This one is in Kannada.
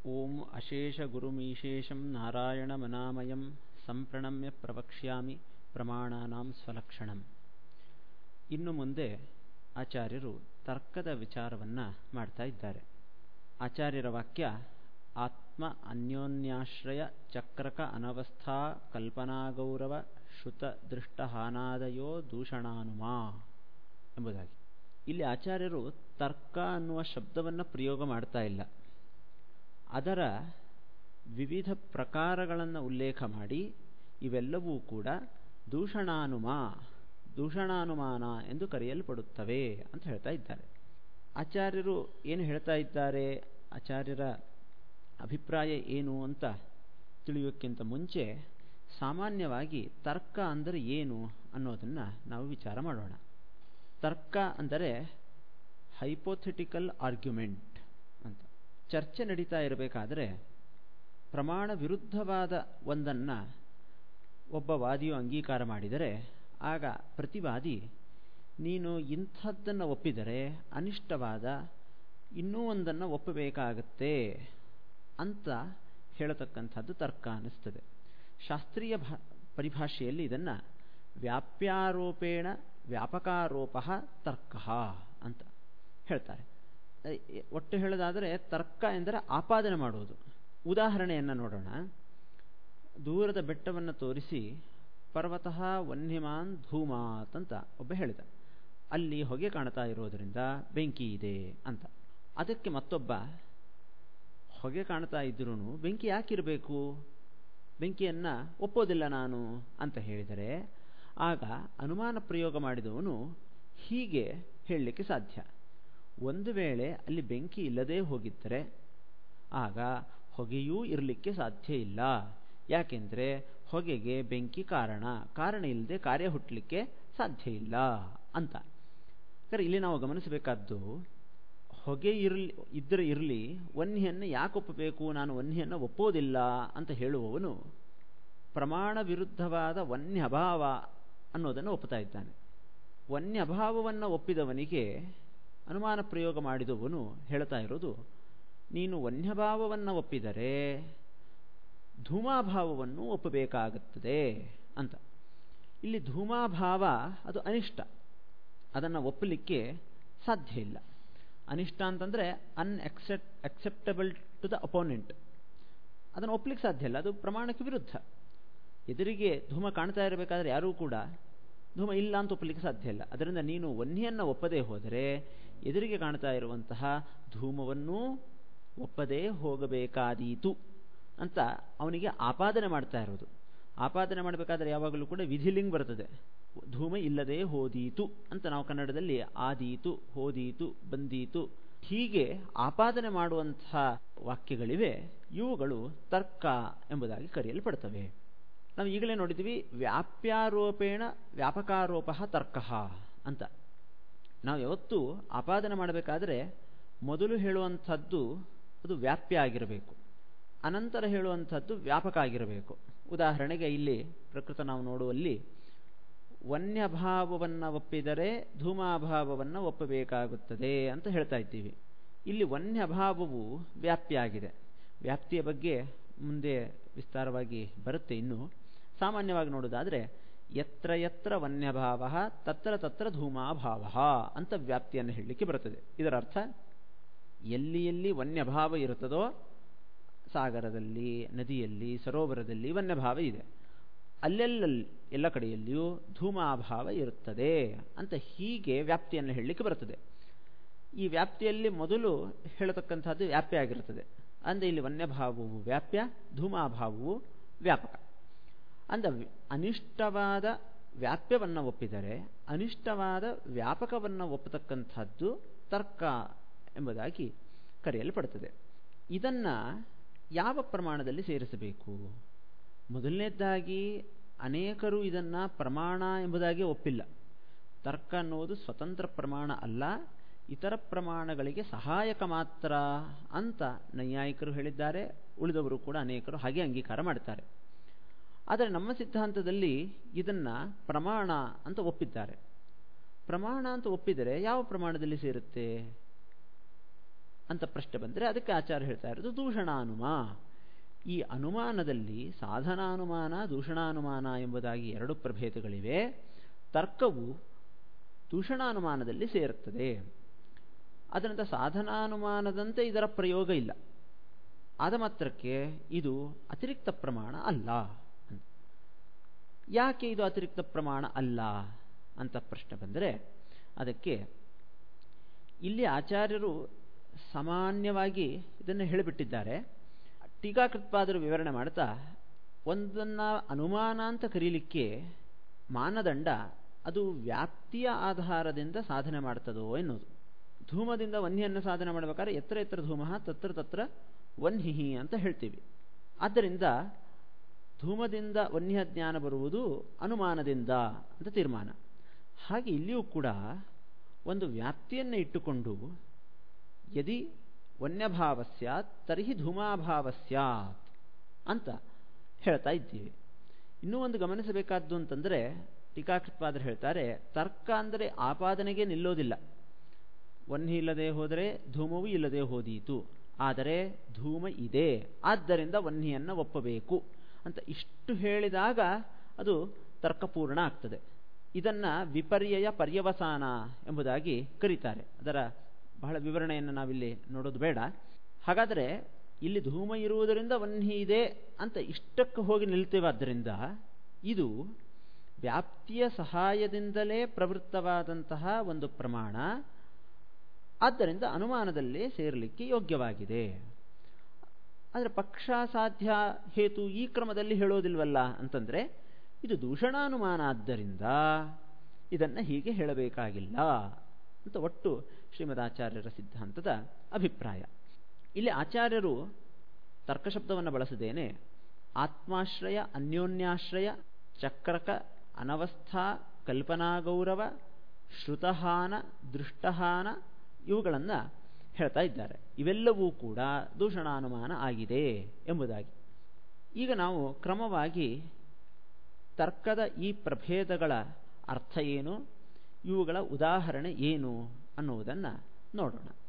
ಓಂ ಅಶೇಷಗುರುಮೀಶೇಷಂ ನಾರಾಯಣಮನಾಮಯಂ ಸಂಪ್ರಣಮ್ಯ ಪ್ರವಕ್ಷ್ಯಾಮಿ ಪ್ರಮಾಣಾನಾಂ ಸ್ವಲಕ್ಷಣಂ ಇನ್ನು ಮುಂದೆ ಆಚಾರ್ಯರು ತರ್ಕದ ವಿಚಾರವನ್ನು ಮಾಡ್ತಾ ಇದ್ದಾರೆ ಆಚಾರ್ಯರ ವಾಕ್ಯ ಆತ್ಮ ಅನ್ಯೋನ್ಯಾಶ್ರಯ ಚಕ್ರಕ ಅನವಸ್ಥಾ ಕಲ್ಪನಾಗೌರವ ಶ್ರುತ ದೃಷ್ಟಹಾನಾದಯೋ ದೂಷಣಾನುಮಾ ಎಂಬುದಾಗಿ ಇಲ್ಲಿ ಆಚಾರ್ಯರು ತರ್ಕ ಅನ್ನುವ ಶಬ್ದವನ್ನು ಪ್ರಯೋಗ ಮಾಡ್ತಾ ಇಲ್ಲ ಅದರ ವಿವಿಧ ಪ್ರಕಾರಗಳನ್ನು ಉಲ್ಲೇಖ ಮಾಡಿ ಇವೆಲ್ಲವೂ ಕೂಡ ದೂಷಣಾನುಮ ದೂಷಣಾನುಮಾನ ಎಂದು ಕರೆಯಲ್ಪಡುತ್ತವೆ ಅಂತ ಹೇಳ್ತಾ ಇದ್ದಾರೆ ಆಚಾರ್ಯರು ಏನು ಹೇಳ್ತಾ ಇದ್ದಾರೆ ಆಚಾರ್ಯರ ಅಭಿಪ್ರಾಯ ಏನು ಅಂತ ತಿಳಿಯೋಕ್ಕಿಂತ ಮುಂಚೆ ಸಾಮಾನ್ಯವಾಗಿ ತರ್ಕ ಅಂದರೆ ಏನು ಅನ್ನೋದನ್ನು ನಾವು ವಿಚಾರ ಮಾಡೋಣ ತರ್ಕ ಅಂದರೆ ಹೈಪೋಥೆಟಿಕಲ್ ಆರ್ಗ್ಯುಮೆಂಟ್ ಅಂತ ಚರ್ಚೆ ನಡೀತಾ ಇರಬೇಕಾದ್ರೆ ಪ್ರಮಾಣ ವಿರುದ್ಧವಾದ ಒಂದನ್ನು ಒಬ್ಬ ವಾದಿಯು ಅಂಗೀಕಾರ ಮಾಡಿದರೆ ಆಗ ಪ್ರತಿವಾದಿ ನೀನು ಇಂಥದ್ದನ್ನು ಒಪ್ಪಿದರೆ ಅನಿಷ್ಟವಾದ ಇನ್ನೂ ಒಂದನ್ನು ಒಪ್ಪಬೇಕಾಗತ್ತೆ ಅಂತ ಹೇಳತಕ್ಕಂಥದ್ದು ತರ್ಕ ಅನ್ನಿಸ್ತದೆ ಶಾಸ್ತ್ರೀಯ ಭಾ ಪರಿಭಾಷೆಯಲ್ಲಿ ಇದನ್ನು ವ್ಯಾಪ್ಯಾರೋಪೇಣ ವ್ಯಾಪಕಾರೋಪ ತರ್ಕ ಅಂತ ಹೇಳ್ತಾರೆ ಒಟ್ಟು ಹೇಳೋದಾದರೆ ತರ್ಕ ಎಂದರೆ ಆಪಾದನೆ ಮಾಡುವುದು ಉದಾಹರಣೆಯನ್ನು ನೋಡೋಣ ದೂರದ ಬೆಟ್ಟವನ್ನು ತೋರಿಸಿ ಪರ್ವತಃ ವನ್ಯಮಾನ್ ಧೂಮಾತ್ ಅಂತ ಒಬ್ಬ ಹೇಳಿದ ಅಲ್ಲಿ ಹೊಗೆ ಕಾಣ್ತಾ ಇರೋದರಿಂದ ಬೆಂಕಿ ಇದೆ ಅಂತ ಅದಕ್ಕೆ ಮತ್ತೊಬ್ಬ ಹೊಗೆ ಕಾಣ್ತಾ ಇದ್ರೂ ಬೆಂಕಿ ಯಾಕಿರಬೇಕು ಬೆಂಕಿಯನ್ನು ಒಪ್ಪೋದಿಲ್ಲ ನಾನು ಅಂತ ಹೇಳಿದರೆ ಆಗ ಅನುಮಾನ ಪ್ರಯೋಗ ಮಾಡಿದವನು ಹೀಗೆ ಹೇಳಲಿಕ್ಕೆ ಸಾಧ್ಯ ಒಂದು ವೇಳೆ ಅಲ್ಲಿ ಬೆಂಕಿ ಇಲ್ಲದೇ ಹೋಗಿದ್ದರೆ ಆಗ ಹೊಗೆಯೂ ಇರಲಿಕ್ಕೆ ಸಾಧ್ಯ ಇಲ್ಲ ಯಾಕೆಂದರೆ ಹೊಗೆಗೆ ಬೆಂಕಿ ಕಾರಣ ಕಾರಣ ಇಲ್ಲದೆ ಕಾರ್ಯ ಹುಟ್ಟಲಿಕ್ಕೆ ಸಾಧ್ಯ ಇಲ್ಲ ಅಂತ ಸರಿ ಇಲ್ಲಿ ನಾವು ಗಮನಿಸಬೇಕಾದ್ದು ಹೊಗೆ ಇರಲಿ ಇದ್ದರೆ ಇರಲಿ ವನ್ಹಿಯನ್ನು ಯಾಕೆ ಒಪ್ಪಬೇಕು ನಾನು ವನ್ಹಿಯನ್ನು ಒಪ್ಪೋದಿಲ್ಲ ಅಂತ ಹೇಳುವವನು ಪ್ರಮಾಣ ವಿರುದ್ಧವಾದ ವನ್ಯ ಅಭಾವ ಅನ್ನೋದನ್ನು ಒಪ್ಪುತ್ತಾ ಇದ್ದಾನೆ ವನ್ಯ ಅಭಾವವನ್ನು ಒಪ್ಪಿದವನಿಗೆ ಅನುಮಾನ ಪ್ರಯೋಗ ಮಾಡಿದವನು ಹೇಳ್ತಾ ಇರೋದು ನೀನು ವನ್ಯಭಾವವನ್ನು ಒಪ್ಪಿದರೆ ಧೂಮಾಭಾವವನ್ನು ಒಪ್ಪಬೇಕಾಗುತ್ತದೆ ಅಂತ ಇಲ್ಲಿ ಧೂಮಾಭಾವ ಅದು ಅನಿಷ್ಟ ಅದನ್ನು ಒಪ್ಪಲಿಕ್ಕೆ ಸಾಧ್ಯ ಇಲ್ಲ ಅನಿಷ್ಟ ಅಂತಂದರೆ unaccept acceptable to the opponent ಅದನ್ನು ಒಪ್ಪಲಿಕ್ಕೆ ಸಾಧ್ಯ ಇಲ್ಲ ಅದು ಪ್ರಮಾಣಕ್ಕೆ ವಿರುದ್ಧ ಎದುರಿಗೆ ಧೂಮ ಕಾಣ್ತಾ ಇರಬೇಕಾದ್ರೆ ಯಾರೂ ಕೂಡ ಧೂಮ ಇಲ್ಲ ಅಂತ ಒಪ್ಪಲಿಕ್ಕೆ ಸಾಧ್ಯ ಇಲ್ಲ ಅದರಿಂದ ನೀನು ವನ್ಹಿಯನ್ನು ಒಪ್ಪದೇ ಹೋದರೆ ಎದುರಿಗೆ ಕಾಣ್ತಾ ಇರುವಂತಹ ಧೂಮವನ್ನೂ ಒಪ್ಪದೇ ಹೋಗಬೇಕಾದೀತು ಅಂತ ಅವನಿಗೆ ಆಪಾದನೆ ಮಾಡ್ತಾ ಇರೋದು ಆಪಾದನೆ ಮಾಡಬೇಕಾದ್ರೆ ಯಾವಾಗಲೂ ಕೂಡ ವಿಧಿಲಿಂಗ್ ಬರ್ತದೆ ಧೂಮ ಇಲ್ಲದೆ ಹೋದೀತು ಅಂತ ನಾವು ಕನ್ನಡದಲ್ಲಿ ಆದೀತು ಹೋದೀತು ಬಂದೀತು ಹೀಗೆ ಆಪಾದನೆ ಮಾಡುವಂತಹ ವಾಕ್ಯಗಳಿವೆ ಇವುಗಳು ತರ್ಕ ಎಂಬುದಾಗಿ ಕರೆಯಲ್ಪಡ್ತವೆ ನಾವು ಈಗಲೇ ನೋಡಿದ್ವಿ ವ್ಯಾಪ್ಯಾರೋಪೇಣ ವ್ಯಾಪಕಾರೋಪ ತರ್ಕ ಅಂತ ನಾವು ಯಾವತ್ತೂ ಆಪಾದನೆ ಮಾಡಬೇಕಾದ್ರೆ ಮೊದಲು ಹೇಳುವಂಥದ್ದು ಅದು ವ್ಯಾಪ್ಯ ಆಗಿರಬೇಕು ಅನಂತರ ಹೇಳುವಂಥದ್ದು ವ್ಯಾಪಕ ಆಗಿರಬೇಕು ಉದಾಹರಣೆಗೆ ಇಲ್ಲಿ ಪ್ರಕೃತ ನಾವು ನೋಡುವಲ್ಲಿ ವನ್ಯಭಾವವನ್ನು ಒಪ್ಪಿದರೆ ಧೂಮಾಭಾವವನ್ನು ಒಪ್ಪಬೇಕಾಗುತ್ತದೆ ಅಂತ ಹೇಳ್ತಾ ಇದ್ದೀವಿ ಇಲ್ಲಿ ವನ್ಯಭಾವವು ವ್ಯಾಪ್ಯ ಆಗಿದೆ ವ್ಯಾಪ್ತಿಯ ಬಗ್ಗೆ ಮುಂದೆ ವಿಸ್ತಾರವಾಗಿ ಬರುತ್ತೆ ಇನ್ನು ಸಾಮಾನ್ಯವಾಗಿ ನೋಡೋದಾದರೆ ಎತ್ರ ಎತ್ರ ವನ್ಯಭಾವ ತತ್ರ ತತ್ರ ಧೂಮಾಭಾವ ಅಂತ ವ್ಯಾಪ್ತಿಯನ್ನು ಹೇಳಲಿಕ್ಕೆ ಬರುತ್ತದೆ ಇದರ ಅರ್ಥ ಎಲ್ಲಿ ಎಲ್ಲಿ ವನ್ಯಭಾವ ಇರುತ್ತದೋ ಸಾಗರದಲ್ಲಿ ನದಿಯಲ್ಲಿ ಸರೋವರದಲ್ಲಿ ವನ್ಯಭಾವ ಇದೆ ಅಲ್ಲೆಲ್ಲಲ್ಲಿ ಎಲ್ಲ ಕಡೆಯಲ್ಲಿಯೂ ಧೂಮಾಭಾವ ಇರುತ್ತದೆ ಅಂತ ಹೀಗೆ ವ್ಯಾಪ್ತಿಯನ್ನು ಹೇಳಲಿಕ್ಕೆ ಬರುತ್ತದೆ ಈ ವ್ಯಾಪ್ತಿಯಲ್ಲಿ ಮೊದಲು ಹೇಳತಕ್ಕಂಥದ್ದು ವ್ಯಾಪ್ಯ ಆಗಿರುತ್ತದೆ ಅಂದರೆ ಇಲ್ಲಿ ವನ್ಯಭಾವವು ವ್ಯಾಪ್ಯ ಧೂಮಾಭಾವವು ವ್ಯಾಪಕ ಅಂದ ಅನಿಷ್ಟವಾದ ವ್ಯಾಪ್ಯವನ್ನು ಒಪ್ಪಿದರೆ ಅನಿಷ್ಟವಾದ ವ್ಯಾಪಕವನ್ನು ಒಪ್ಪತಕ್ಕಂಥದ್ದು ತರ್ಕ ಎಂಬುದಾಗಿ ಕರೆಯಲ್ಪಡುತ್ತದೆ ಇದನ್ನು ಯಾವ ಪ್ರಮಾಣದಲ್ಲಿ ಸೇರಿಸಬೇಕು ಮೊದಲನೇದಾಗಿ ಅನೇಕರು ಇದನ್ನು ಪ್ರಮಾಣ ಎಂಬುದಾಗಿ ಒಪ್ಪಿಲ್ಲ ತರ್ಕ ಅನ್ನುವುದು ಸ್ವತಂತ್ರ ಪ್ರಮಾಣ ಅಲ್ಲ ಇತರ ಪ್ರಮಾಣಗಳಿಗೆ ಸಹಾಯಕ ಮಾತ್ರ ಅಂತ ನೈಯಾಯಿಕರು ಹೇಳಿದ್ದಾರೆ ಉಳಿದವರು ಕೂಡ ಅನೇಕರು ಹಾಗೆ ಅಂಗೀಕಾರ ಮಾಡ್ತಾರೆ ಆದರೆ ನಮ್ಮ ಸಿದ್ಧಾಂತದಲ್ಲಿ ಇದನ್ನು ಪ್ರಮಾಣ ಅಂತ ಒಪ್ಪಿದ್ದಾರೆ ಪ್ರಮಾಣ ಅಂತ ಒಪ್ಪಿದರೆ ಯಾವ ಪ್ರಮಾಣದಲ್ಲಿ ಸೇರುತ್ತೆ ಅಂತ ಪ್ರಶ್ನೆ ಬಂದರೆ ಅದಕ್ಕೆ ಆಚಾರ್ಯ ಹೇಳ್ತಾ ಇರೋದು ದೂಷಣಾನುಮ ಈ ಅನುಮಾನದಲ್ಲಿ ಸಾಧನಾನುಮಾನ ದೂಷಣಾನುಮಾನ ಎಂಬುದಾಗಿ ಎರಡು ಪ್ರಭೇದಗಳಿವೆ ತರ್ಕವು ದೂಷಣಾನುಮಾನದಲ್ಲಿ ಸೇರುತ್ತದೆ ಅದರಿಂದ ಸಾಧನಾನುಮಾನದಂತೆ ಇದರ ಪ್ರಯೋಗ ಇಲ್ಲ ಆದ ಮಾತ್ರಕ್ಕೆ ಇದು ಅತಿರಿಕ್ತ ಪ್ರಮಾಣ ಅಲ್ಲ ಯಾಕೆ ಇದು ಅತಿರಿಕ್ತ ಪ್ರಮಾಣ ಅಲ್ಲ ಅಂತ ಪ್ರಶ್ನೆ ಬಂದರೆ ಅದಕ್ಕೆ ಇಲ್ಲಿ ಆಚಾರ್ಯರು ಸಾಮಾನ್ಯವಾಗಿ ಇದನ್ನು ಹೇಳಿಬಿಟ್ಟಿದ್ದಾರೆ ಟೀಕಾಕೃತ್ಪಾದರು ವಿವರಣೆ ಮಾಡ್ತಾ ಒಂದನ್ನು ಅನುಮಾನ ಅಂತ ಕರೀಲಿಕ್ಕೆ ಮಾನದಂಡ ಅದು ವ್ಯಾಪ್ತಿಯ ಆಧಾರದಿಂದ ಸಾಧನೆ ಮಾಡ್ತದೋ ಎನ್ನುವುದು ಧೂಮದಿಂದ ವನ್ಹಿಯನ್ನು ಸಾಧನೆ ಮಾಡಬೇಕಾದ್ರೆ ಎತ್ತರ ಎತ್ತರ ಧೂಮ ತತ್ರ ತತ್ರ ವನ್ಹಿಹಿ ಅಂತ ಹೇಳ್ತೀವಿ ಆದ್ದರಿಂದ ಧೂಮದಿಂದ ವನ್ಯ ಜ್ಞಾನ ಬರುವುದು ಅನುಮಾನದಿಂದ ಅಂತ ತೀರ್ಮಾನ ಹಾಗೆ ಇಲ್ಲಿಯೂ ಕೂಡ ಒಂದು ವ್ಯಾಪ್ತಿಯನ್ನು ಇಟ್ಟುಕೊಂಡು ಯದಿ ವನ್ಯಭಾವ ಸ್ಯಾತ್ ತರ್ಹಿ ಧೂಮಾಭಾವ ಸ್ಯಾತ್ ಅಂತ ಹೇಳ್ತಾ ಇದ್ದೀವಿ ಇನ್ನೂ ಒಂದು ಗಮನಿಸಬೇಕಾದ್ದು ಅಂತಂದರೆ ಟೀಕಾಕೃತ್ಪಾದರು ಹೇಳ್ತಾರೆ ತರ್ಕ ಅಂದರೆ ಆಪಾದನೆಗೆ ನಿಲ್ಲೋದಿಲ್ಲ ವನ್ಹಿ ಇಲ್ಲದೆ ಹೋದರೆ ಧೂಮವೂ ಇಲ್ಲದೆ ಹೋದೀತು ಆದರೆ ಧೂಮ ಇದೆ ಆದ್ದರಿಂದ ವನ್ಹಿಯನ್ನು ಒಪ್ಪಬೇಕು ಅಂತ ಇಷ್ಟು ಹೇಳಿದಾಗ ಅದು ತರ್ಕಪೂರ್ಣ ಆಗ್ತದೆ ಇದನ್ನು ವಿಪರ್ಯಯ ಪರ್ಯವಸಾನ ಎಂಬುದಾಗಿ ಕರೀತಾರೆ ಅದರ ಬಹಳ ವಿವರಣೆಯನ್ನು ನಾವಿಲ್ಲಿ ನೋಡೋದು ಬೇಡ ಹಾಗಾದರೆ ಇಲ್ಲಿ ಧೂಮ ಇರುವುದರಿಂದ ವನ್ಹಿ ಇದೆ ಅಂತ ಇಷ್ಟಕ್ಕೆ ಹೋಗಿ ನಿಲ್ತೇವಾದ್ದರಿಂದ ಇದು ವ್ಯಾಪ್ತಿಯ ಸಹಾಯದಿಂದಲೇ ಪ್ರವೃತ್ತವಾದಂತಹ ಒಂದು ಪ್ರಮಾಣ ಆದ್ದರಿಂದ ಅನುಮಾನದಲ್ಲೇ ಸೇರಲಿಕ್ಕೆ ಯೋಗ್ಯವಾಗಿದೆ ಆದರೆ ಪಕ್ಷ ಸಾಧ್ಯ ಹೇತು ಈ ಕ್ರಮದಲ್ಲಿ ಹೇಳೋದಿಲ್ವಲ್ಲ ಅಂತಂದರೆ ಇದು ದೂಷಣಾನುಮಾನ ಆದ್ದರಿಂದ ಇದನ್ನು ಹೀಗೆ ಹೇಳಬೇಕಾಗಿಲ್ಲ ಅಂತ ಒಟ್ಟು ಶ್ರೀಮದಾಚಾರ್ಯರ ಸಿದ್ಧಾಂತದ ಅಭಿಪ್ರಾಯ ಇಲ್ಲಿ ಆಚಾರ್ಯರು ತರ್ಕಶಬ್ದವನ್ನು ಬಳಸದೇನೆ ಆತ್ಮಾಶ್ರಯ ಅನ್ಯೋನ್ಯಾಶ್ರಯ ಚಕ್ರಕ ಅನವಸ್ಥಾ ಕಲ್ಪನಾಗೌರವ ಶ್ರುತಹಾನ ದೃಷ್ಟಹಾನ ಇವುಗಳನ್ನು ಹೇಳ್ತಾ ಇದ್ದಾರೆ ಇವೆಲ್ಲವೂ ಕೂಡ ದೂಷಣಾನುಮಾನ ಆಗಿದೆ ಎಂಬುದಾಗಿ ಈಗ ನಾವು ಕ್ರಮವಾಗಿ ತರ್ಕದ ಈ ಪ್ರಭೇದಗಳ ಅರ್ಥ ಏನು ಇವುಗಳ ಉದಾಹರಣೆ ಏನು ಅನ್ನುವುದನ್ನು ನೋಡೋಣ